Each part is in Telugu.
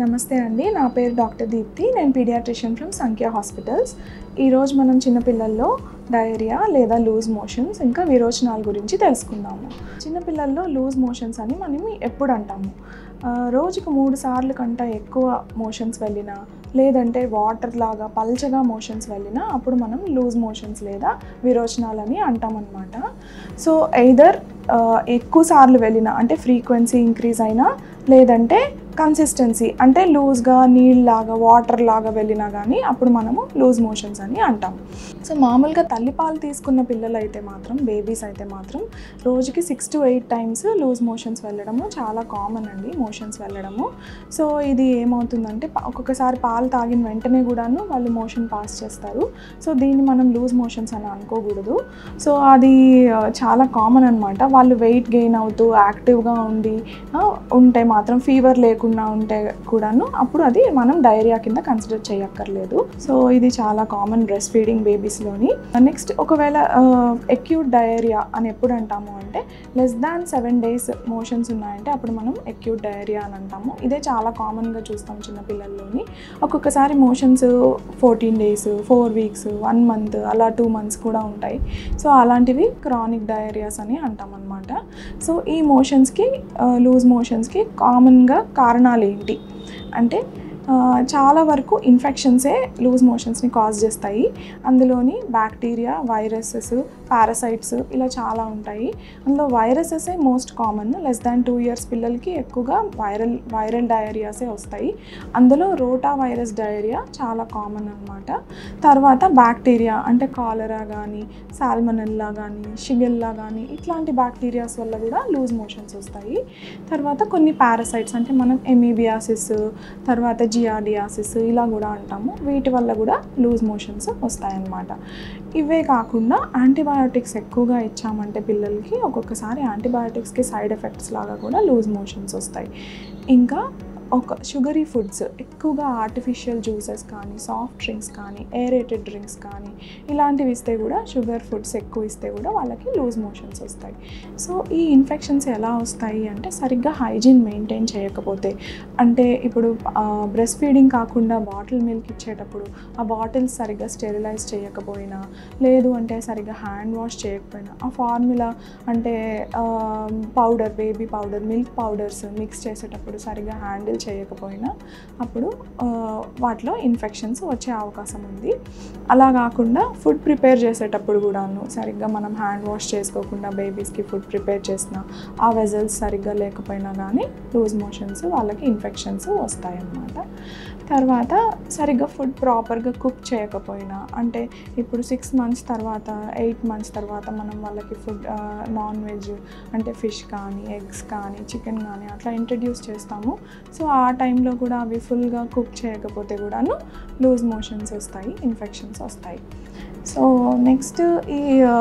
నమస్తే అండి నా పేరు డాక్టర్ దీప్తి నేను పీడియాట్రిషియన్ ఫ్రమ్ సంఖ్య హాస్పిటల్స్ ఈరోజు మనం చిన్నపిల్లల్లో డయేరియా లేదా లూజ్ మోషన్స్ ఇంకా విరోచనాల గురించి తెలుసుకుందాము చిన్నపిల్లల్లో లూజ్ మోషన్స్ అని మనం ఎప్పుడు అంటాము ఆ, రోజుకు మూడు సార్లు కంటే ఎక్కువ మోషన్స్ వెళ్ళినా లేదంటే వాటర్ లాగా పల్చగా మోషన్స్ వెళ్ళినా అప్పుడు మనం లూజ్ మోషన్స్ లేదా విరోచనాలని అంటామన్నమాట సో ఎయిదర్ ఎక్కువ సార్లు వెళ్ళినా అంటే ఫ్రీక్వెన్సీ ఇంక్రీజ్ అయినా లేదంటే కన్సిస్టెన్సీ అంటే లూజ్గా నీళ్ళలాగా వాటర్ లాగా వెళ్ళినా కానీ అప్పుడు మనము లూజ్ మోషన్స్ అని అంటాం సో మామూలుగా తల్లిపాలు తీసుకున్న పిల్లలు అయితే మాత్రం బేబీస్ అయితే మాత్రం రోజుకి six to eight times loose motions వెళ్ళడము చాలా కామన్ అండి మోషన్స్ వెళ్ళడము సో ఇది ఏమవుతుందంటే పా- ఒక్కొక్కసారి పాలు తాగిన వెంటనే కూడాను వాళ్ళు మోషన్ పాస్ చేస్తారు సో దీన్ని మనం లూజ్ మోషన్స్ అని అనుకోకూడదు సో అది ఆ, చాలా కామన్ అనమాట వాళ్ళు వెయిట్ గెయిన్ అవుతూ యాక్టివ్గా ఉండి ఆ, ఉంటే మాత్రం ఫీవర్ లేకుండా ఉంటే కూడాను అప్పుడు అది మనం డైరియా కింద కన్సిడర్ చేయక్కర్లేదు సో ఇది చాలా కామన్ బ్రెస్ట్ ఫీడింగ్ బేబీస్లోని నెక్స్ట్ ఒకవేళ ఎక్యూట్ డయేరియా అని ఎప్పుడు అంటాము అంటే less than seven days motions ఉన్నాయంటే అప్పుడు మనం ఎక్యూట్ డయేరియా అని అంటాము ఇదే చాలా కామన్గా చూస్తాం చిన్నపిల్లల్లోని ఒక్కొక్కసారి motions fourteen days four weeks one month అలా టూ మంత్స్ కూడా ఉంటాయి సో అలాంటివి క్రానిక్ డయేరియాస్ అని అంటాం అనమాట సో ఈ మోషన్స్కి లూజ్ మోషన్స్కి కామన్గా కారణాలు ఏంటి అంటే ఆ, చాలా వరకు ఇన్ఫెక్షన్సే లూజ్ మోషన్స్ని కాజ్ చేస్తాయి అందులోని బ్యాక్టీరియా వైరసెస్ పారాసైట్స్ ఇలా చాలా ఉంటాయి అందులో వైరసెసే most common less than two years పిల్లలకి ఎక్కువగా వైరల్ వైరల్ డయేరియాసే వస్తాయి అందులో రోటా వైరస్ డయేరియా చాలా కామన్ అనమాట తర్వాత బ్యాక్టీరియా అంటే కాలరా కానీ సాల్మనెల్లా కానీ షిగెల్లా కానీ ఇట్లాంటి బ్యాక్టీరియాస్ వల్ల కూడా లూజ్ మోషన్స్ వస్తాయి తర్వాత కొన్ని పారాసైట్స్ అంటే మనం ఎమీబియాసిస్ తర్వాత జియాడియాసిస్ ఇలా కూడా అంటాము వీటి వల్ల కూడా లూజ్ మోషన్స్ వస్తాయన్నమాట ఇవే కాకుండా యాంటీబయాటిక్స్ ఎక్కువగా ఇచ్చామంటే పిల్లలకి ఒక్కొక్కసారి యాంటీబయాటిక్స్కి సైడ్ ఎఫెక్ట్స్ లాగా కూడా లూజ్ మోషన్స్ వస్తాయి ఇంకా ఒక షుగరీ ఫుడ్స్ ఎక్కువగా ఆర్టిఫిషియల్ జ్యూసెస్ కానీ సాఫ్ట్ డ్రింక్స్ కానీ ఏరేటెడ్ డ్రింక్స్ కానీ ఇలాంటివి ఇస్తే కూడా షుగర్ ఫుడ్స్ ఎక్కువ ఇస్తే కూడా వాళ్ళకి లూజ్ మోషన్స్ వస్తాయి సో ఈ ఇన్ఫెక్షన్స్ ఎలా వస్తాయి అంటే సరిగ్గా హైజీన్ మెయింటైన్ చేయకపోతే అంటే ఇప్పుడు బ్రెస్ట్ ఫీడింగ్ కాకుండా బాటిల్ మిల్క్ ఇచ్చేటప్పుడు ఆ బాటిల్స్ సరిగ్గా స్టెరిలైజ్ చేయకపోయినా లేదు అంటే సరిగ్గా హ్యాండ్ వాష్ చేయకపోయినా ఆ ఫార్ములా అంటే powder baby powder milk powders mix చేసేటప్పుడు సరిగ్గా హ్యాండిల్ చేయకపోయినా అప్పుడు ఆ, వాటిలో ఇన్ఫెక్షన్స్ వచ్చే అవకాశం ఉంది అలా కాకుండా ఫుడ్ ప్రిపేర్ చేసేటప్పుడు కూడాను సరిగ్గా మనం హ్యాండ్ వాష్ చేసుకోకుండా బేబీస్కి ఫుడ్ ప్రిపేర్ చేసిన ఆ వెజల్స్ సరిగ్గా లేకపోయినా కానీ లూజ్ మోషన్స్ వాళ్ళకి ఇన్ఫెక్షన్స్ వస్తాయన్నమాట తర్వాత సరిగ్గా ఫుడ్ ప్రాపర్గా కుక్ చేయకపోయినా అంటే ఇప్పుడు సిక్స్ మంత్స్ తర్వాత ఎయిట్ మంత్స్ తర్వాత మనం వాళ్ళకి ఫుడ్ నాన్ వెజ్ అంటే ఫిష్ కానీ ఎగ్స్ కానీ చికెన్ కానీ అట్లా ఇంట్రడ్యూస్ చేస్తాము సో ఆ టైంలో కూడా అవి ఫుల్గా కుక్ చేయకపోతే కూడాను లూజ్ మోషన్స్ వస్తాయి ఇన్ఫెక్షన్స్ వస్తాయి సో నెక్స్ట్ ఈ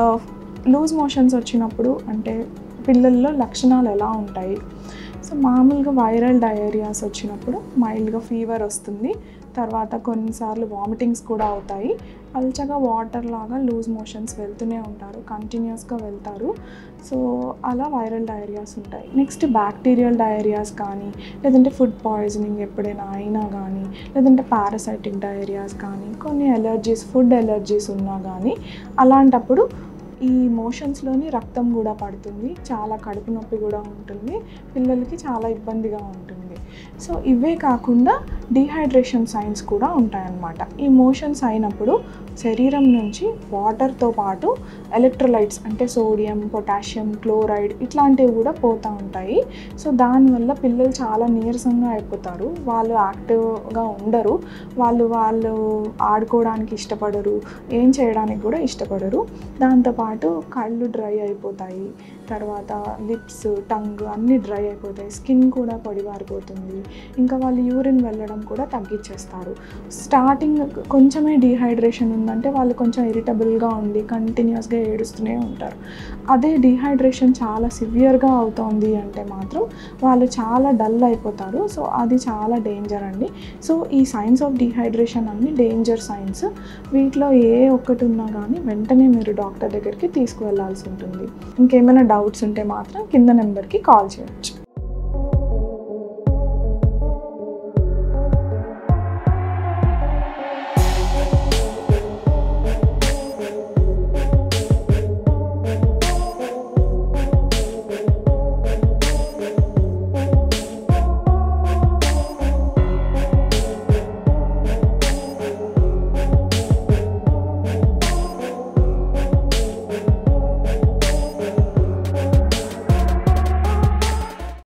లూజ్ మోషన్స్ వచ్చినప్పుడు అంటే పిల్లల్లో లక్షణాలు ఎలా ఉంటాయి సో మామూలుగా వైరల్ డయేరియాస్ వచ్చినప్పుడు మైల్డ్గా ఫీవర్ వస్తుంది తర్వాత కొన్నిసార్లు వామిటింగ్స్ కూడా అవుతాయి పల్చగా వాటర్ లాగా లూజ్ మోషన్స్ వెళ్తూనే ఉంటారు కంటిన్యూస్గా వెళ్తారు సో అలా వైరల్ డయేరియాస్ ఉంటాయి నెక్స్ట్ బ్యాక్టీరియల్ డయేరియాస్ కానీ లేదంటే ఫుడ్ పాయిజనింగ్ ఎప్పుడైనా అయినా కానీ లేదంటే పారాసైటిక్ డయేరియాస్ కానీ కొన్ని ఎలర్జీస్ ఫుడ్ ఎలర్జీస్ ఉన్నా కానీ అలాంటప్పుడు ఈ మోషన్స్లోని రక్తం కూడా పడుతుంది చాలా కడుపు నొప్పి కూడా ఉంటుంది పిల్లలకి చాలా ఇబ్బందిగా ఉంటుంది సో ఇవే కాకుండా డీహైడ్రేషన్ సైన్స్ కూడా ఉంటాయన్నమాట ఈ మోషన్స్ అయినప్పుడు శరీరం నుంచి వాటర్తో పాటు ఎలక్ట్రోలైట్స్ అంటే సోడియం పొటాషియం క్లోరైడ్ ఇట్లాంటివి కూడా పోతూ ఉంటాయి సో దానివల్ల పిల్లలు చాలా నీరసంగా అయిపోతారు వాళ్ళు యాక్టివ్గా ఉండరు వాళ్ళు వాళ్ళు ఆడుకోవడానికి ఇష్టపడరు ఏం చేయడానికి కూడా ఇష్టపడరు దాంతోపాటు కళ్ళు డ్రై అయిపోతాయి తర్వాత లిప్స్ టంగ్ అన్నీ డ్రై అయిపోతాయి స్కిన్ కూడా పొడిబారిపోతుంది ఇంకా వాళ్ళు యూరిన్ వెళ్ళడం కూడా తగ్గించేస్తారు స్టార్టింగ్ కొంచెమే డీహైడ్రేషన్ ఉందంటే వాళ్ళు కొంచెం ఇరిటబుల్గా ఉండి కంటిన్యూస్గా ఏడుస్తూనే ఉంటారు అదే డీహైడ్రేషన్ చాలా సివియర్గా అవుతోంది అంటే మాత్రం వాళ్ళు చాలా డల్ అయిపోతారు సో అది చాలా డేంజర్ అండి సో ఈ సైన్స్ ఆఫ్ డీహైడ్రేషన్ అన్ని డేంజర్ సైన్స్ వీటిలో ఏ ఒక్కటి ఉన్నా కానీ వెంటనే మీరు డాక్టర్ దగ్గరికి తీసుకువెళ్ళాల్సి ఉంటుంది ఇంకేమైనా డౌట్స్ ఉంటే మాత్రం కింద నెంబర్కి కాల్ చేయొచ్చు